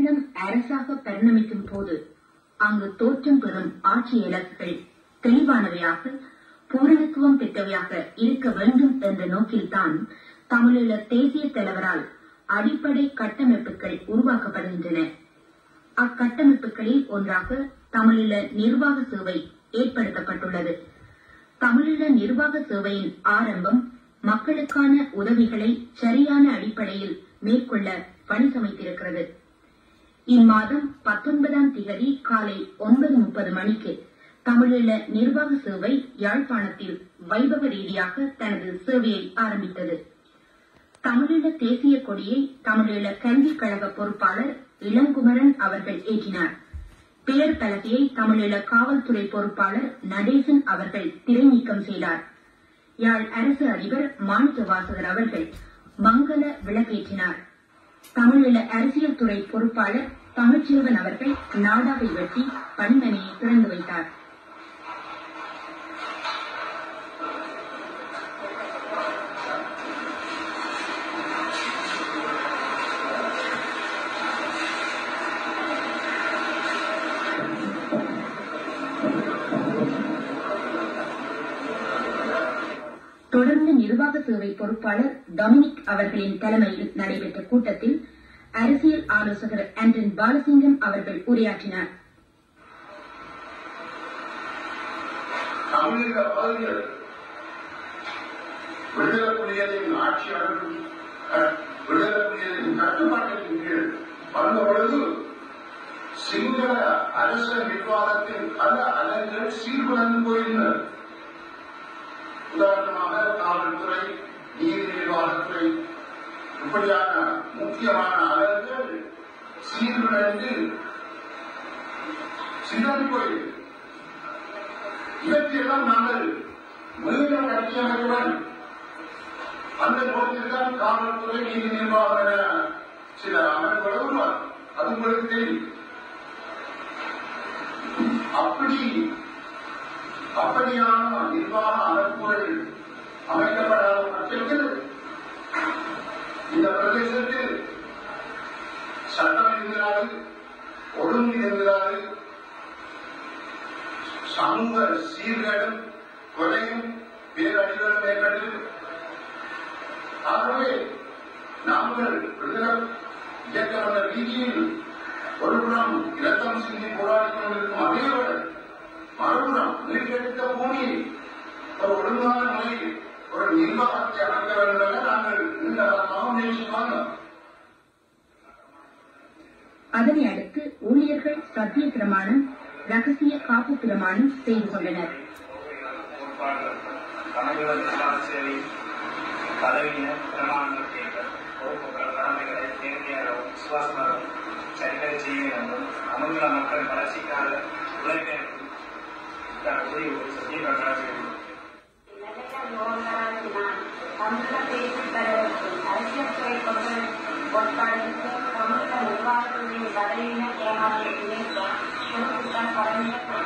மாநிலம் அரசாக பரிணமிக்கும் போது அங்கு தோற்றம் பெறும் ஆட்சி இலக்குகள் தெளிவானவையாக பூரணத்துவம் பெற்றவையாக இருக்க வேண்டும் என்ற நோக்கில்தான் தமிழீழ தேசிய தலைவரால் அடிப்படை கட்டமைப்புகள் உருவாக்கப்படுகின்றன அக்கட்டமைப்புகளில் ஒன்றாக தமிழீழ நிர்வாக சேவை ஏற்படுத்தப்பட்டுள்ளது தமிழீழ நிர்வாக சேவையின் ஆரம்பம் மக்களுக்கான உதவிகளை சரியான அடிப்படையில் மேற்கொள்ள பணி சமைத்திருக்கிறது இம்மாதம் பத்தொன்பதாம் திகதி காலை ஒன்பது முப்பது மணிக்கு தமிழீழ நிர்வாக சேவை யாழ்ப்பாணத்தில் வைபவ ரீதியாக தனது சேவையை ஆரம்பித்தது தமிழீழ தேசிய கொடியை தமிழீழ கல்விக் கழக பொறுப்பாளர் இளங்குமரன் அவர்கள் ஏற்றினார் பெயர் பலகையை தமிழீழ காவல்துறை பொறுப்பாளர் நடேசன் அவர்கள் திரைநீக்கம் செய்தார் யாழ் அரசு அதிபர் மாணிக்க வாசகர் அவர்கள் மங்கள விளக்கேற்றினார் தமிழீழ அரசியல் துறை பொறுப்பாளர் தமிழ்ச்செல்வன் அவர்கள் நாடாவை வெட்டி பணிமனையை திறந்து வைத்தார் தொடர்ந்து நிர்வாக சேவை பொறுப்பாளர் டொமினிக் அவர்களின் தலைமையில் நடைபெற்ற கூட்டத்தில் அரசியல் ஆலோசகர் ஆண்டன் பாலசிங்கம் அவர்கள் உரையாற்றினார் தமிழக பகுதிகள் விடுதலை புலிகளின் ஆட்சியாளர்கள் அஹ், விடுதலை புலிகளின் கட்டுப்பாட்டின் கீழ் வந்த பொழுது சிங்கள அரச நிர்வாகத்தின் பல அலங்கள் சீர்குலைந்து போயிருந்தன உதாரணமாக காவல்துறை நீதி நிர்வாகத்துறை இப்படியான முக்கியமான அலங்கள் சீர்குலைந்து சிதறி போயிருந்தது இவற்றையெல்லாம் நாங்கள் மீண்டும் கட்சியமைப்புடன் அந்த நோக்கில்தான் காவல்துறை நீதி நிர்வாகம் என சில அமைப்புகளை உருவாக்கும் அது உங்களுக்கு தெரியும் அப்படி அப்படியான நிர்வாக அமைப்புகள் அமைக்கப்படாத பட்சத்தில் இந்த பிரதேசத்தில் சட்டம் இருக்கிறாரு ஒழுங்கு இருக்கிறாரு சமூக சீர்கேடும் கொலையும் பேரடிகளும் ஏற்பட்டு ஆகவே நாங்கள் விடுதலை இயக்கம் என்ற ரீதியில் ஒருபுறம் இரத்தம் சிந்தி போராடி கொண்டிருக்கும் அதேவர்கள் மறுபுறம் மீட்டெடுத்த பூமியை ஒரு ஒழுங்கான முறையில் ஒரு நிர்வாகத்தை அமைக்க வேண்டும் என நாங்கள் நீண்ட காலமாக முயற்சி வந்தோம் அதனை அடுத்து ஊழியர்கள் சத்திய பிரமாணம் ரகசிய காப்பு பிரமாணம் செய்து கொண்டனர் தமிழகத்திற்கான சேவை பதவியினர் பிரமாணங்கள் கேட்க பொறுப்புகள் கடமைகளை நேர்மையாகவும் விசுவாசமாகவும் சரிவர செய்ய வேண்டும் தமிழக மக்கள் வளர்ச்சிக்காக உழைக்க உரிய ஒரு சத்தியமாக வேண்டும் தமிழக தேசிய தலைவருக்கும் அரசியல் துறை பொறுப்பாளருக்கு தமிழக நிர்வாகத்துறை பதவியினர் ஏமாற்றத்தினை பொறுப்புகள் பதவியினர்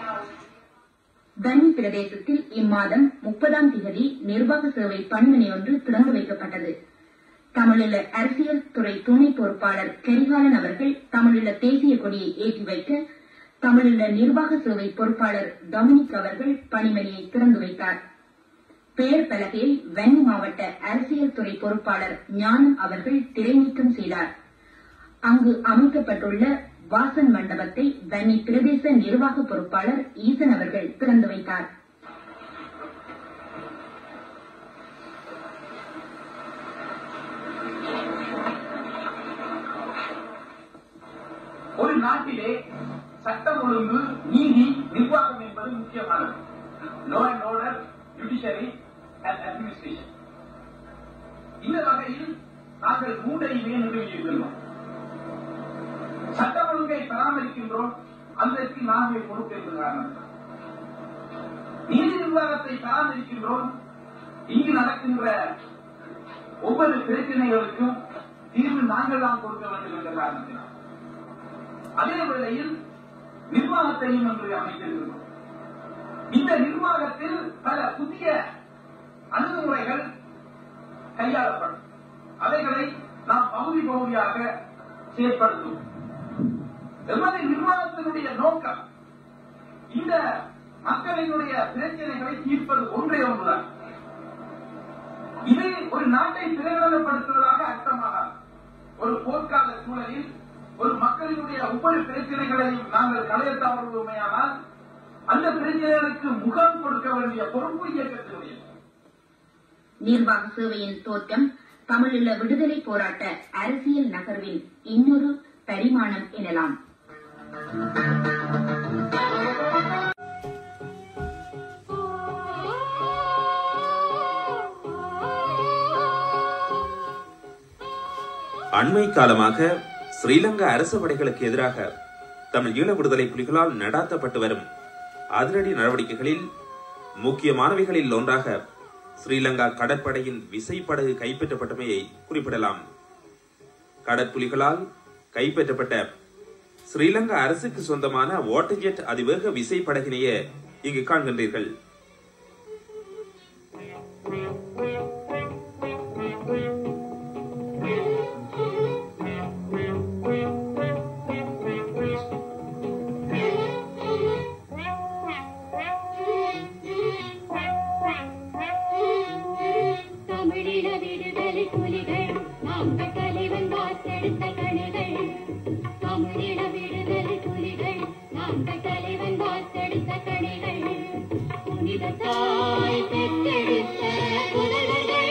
வன்னி பிரதேசத்தில் இம்மாதம் முப்பதாம் திகதி நிர்வாக சேவை பணிமனை ஒன்று திறந்து வைக்கப்பட்டது தமிழீழ அரசியல் துறை துணை பொறுப்பாளர் கரிகாலன் அவர்கள் தமிழீழ தேசிய கொடியை ஏற்றி வைக்க தமிழீழ நிர்வாக சேவை பொறுப்பாளர் டொமினிக் அவர்கள் பணிமனையை திறந்து வைத்தார் பெயர் பலகையை வன்னி மாவட்ட அரசியல் துறை பொறுப்பாளர் ஞானம் அவர்கள் திரைநீக்கம் செய்தார் அங்கு அமைக்கப்பட்டுள்ள வாசன் மண்டபத்தை வன்னி பிரதேச நிர்வாக பொறுப்பாளர் ஈசன் அவர்கள் திறந்து வைத்தார் ஒரு நாட்டிலே சட்டம் ஒழுங்கு நீதி நிர்வாகம் என்பது முக்கியமானது law and order judiciary and administration இந்த வகையில் நாங்கள் மூன்றையுமே நிறுவியிருக்கிறோம் சட்ட ஒழுங்கை பராமரிக்கின்றோம் அதற்கு நாங்கள் பொறுப்பு என்பது நீதி நிர்வாகத்தை பராமரிக்கின்றோம் இங்கு நடக்கின்ற ஒவ்வொரு பிரச்சனைகளுக்கும் தீர்வு நாங்கள் தான் கொடுக்க வேண்டும் என்ற காரணத்தினால் அதே வேளையில் நிர்வாகத்தையும் என்று அமைத்திருக்கிறோம் இந்த நிர்வாகத்தில் பல புதிய அணுகுமுறைகள் கையாளப்படும் அவைகளை நாம் பகுதி பகுதியாக செயற்படுத்தும் எமது நிர்வாகத்தினுடைய நோக்கம் இந்த மக்களினுடைய பிரச்சனைகளை தீர்ப்பது ஒன்றே ஒன்றுதான் இது ஒரு நாட்டை பிரகடனப்படுத்துவதாக அர்த்தமாகாது ஒரு போர்க்கால சூழலில் ஒரு மக்களினுடைய ஒவ்வொரு பிரச்சனைகளையும் நாங்கள் களைய தவறுவோமையானால் அந்த பிரச்சனைகளுக்கு முகம் கொடுக்க வேண்டிய பொறுப்பு இயக்கத்தினுடைய நிர்வாக சேவையின் தோற்றம் தமிழீழ விடுதலை போராட்ட அரசியல் நகர்வின் இன்னொரு பரிமாணம் எனலாம் அண்மை காலமாக ஸ்ரீலங்கா அரசு படைகளுக்கு எதிராக தமிழ் ஈழ விடுதலை புலிகளால் நடாத்தப்பட்டு வரும் அதிரடி நடவடிக்கைகளில் முக்கியமானவைகளில் ஒன்றாக ஸ்ரீலங்கா கடற்படையின் விசைப்படகு கைப்பற்றப்பட்டமையை குறிப்பிடலாம் கடற்புலிகளால் கைப்பற்றப்பட்ட ஸ்ரீலங்கா அரசுக்கு சொந்தமான வாட்டர் ஜெட் அதிவேக விசைப்படகினையே இங்கு காண்கின்றீர்கள் தமிழில விடுதலை புலிகள் நாங்கள் தலைவன் வாத்தெடுத்த கணிகள் தமிழில விடுதலை புலிகள் நாங்கள் தலைவன் வாத்தெடுத்த கணிகள் புனித தாய் பெற்றெடுத்த புதல்வர்கள்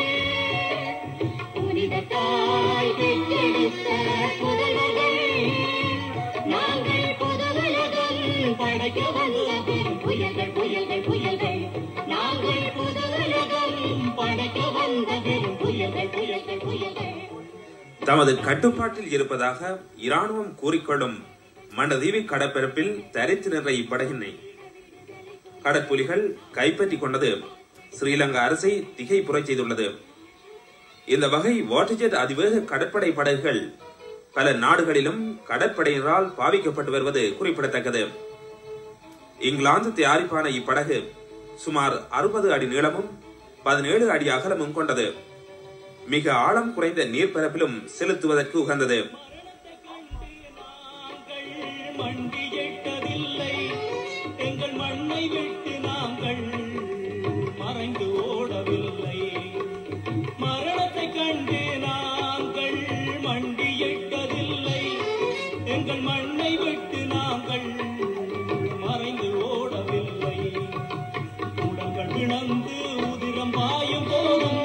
புனித தாய் பெற்றெடுத்த புதல்வர்கள் நாங்கள் புதுவுலகம் படைக்க வந்த பெரும் புயல்கள் புயல்கள் புயல்கள் நாங்கள் புதுவுலகம் படைக்க வந்த பெரும் புயல்கள் புயல்கள் புயல்கள் தமது கட்டுப்பாட்டில் இருப்பதாக இராணுவம் கூறிக்கொள்ளும் மண்டதீவி கடற்பரப்பில் தரித்து நின்ற இப்படகினை கடற்புலிகள் கைப்பற்றிக் கொண்டது ஸ்ரீலங்கா அரசை திகைப்புறச் செய்துள்ளது இந்த வகை வாட்டர்ஜெட் அதிவேக கடற்படை படகுகள் பல நாடுகளிலும் கடற்படையினரால் பாவிக்கப்பட்டு வருவது குறிப்பிடத்தக்கது இங்கிலாந்து தயாரிப்பான இப்படகு சுமார் அறுபது அடி நீளமும் பதினேழு அடி அகலமும் கொண்டது மிக ஆழம் குறைந்த நீர்ப்பரப்பிலும் செலுத்துவதற்கு உகந்தது மண்டியிட்டதில்லை எங்கள் மண்ணை விட்டு நாங்கள் மறைந்து ஓடவில்லை மரணத்தை கண்டு நாங்கள் மண்டியிட்டதில்லை எங்கள் மண்ணை விட்டு நாங்கள் மறைந்து ஓடவில்லை உடல்கள் இழந்து உதிரம் பாயும் போதும்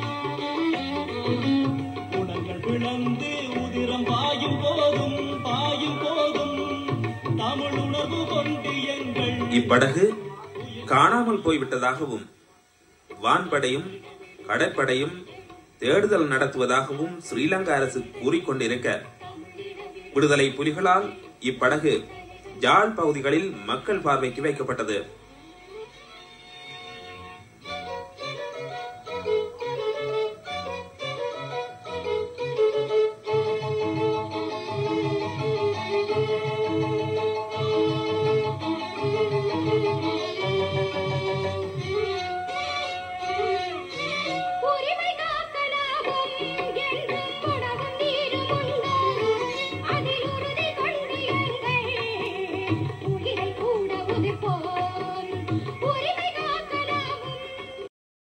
உடல்கள் பிளந்து உதிரம் பாயும் போதும் பாயும் போதும் தமிழ் உணர்வு கொண்டு எங்கள் இப்படகு காணாமல் போய்விட்டதாகவும் வான்படையும் கடற்படையும் தேடுதல் நடத்துவதாகவும் ஸ்ரீலங்கா அரசு கூறிக்கொண்டிருக்க விடுதலை புலிகளால் இப்படகு ஜாழ் பகுதிகளில் மக்கள் பார்வைக்கு வைக்கப்பட்டது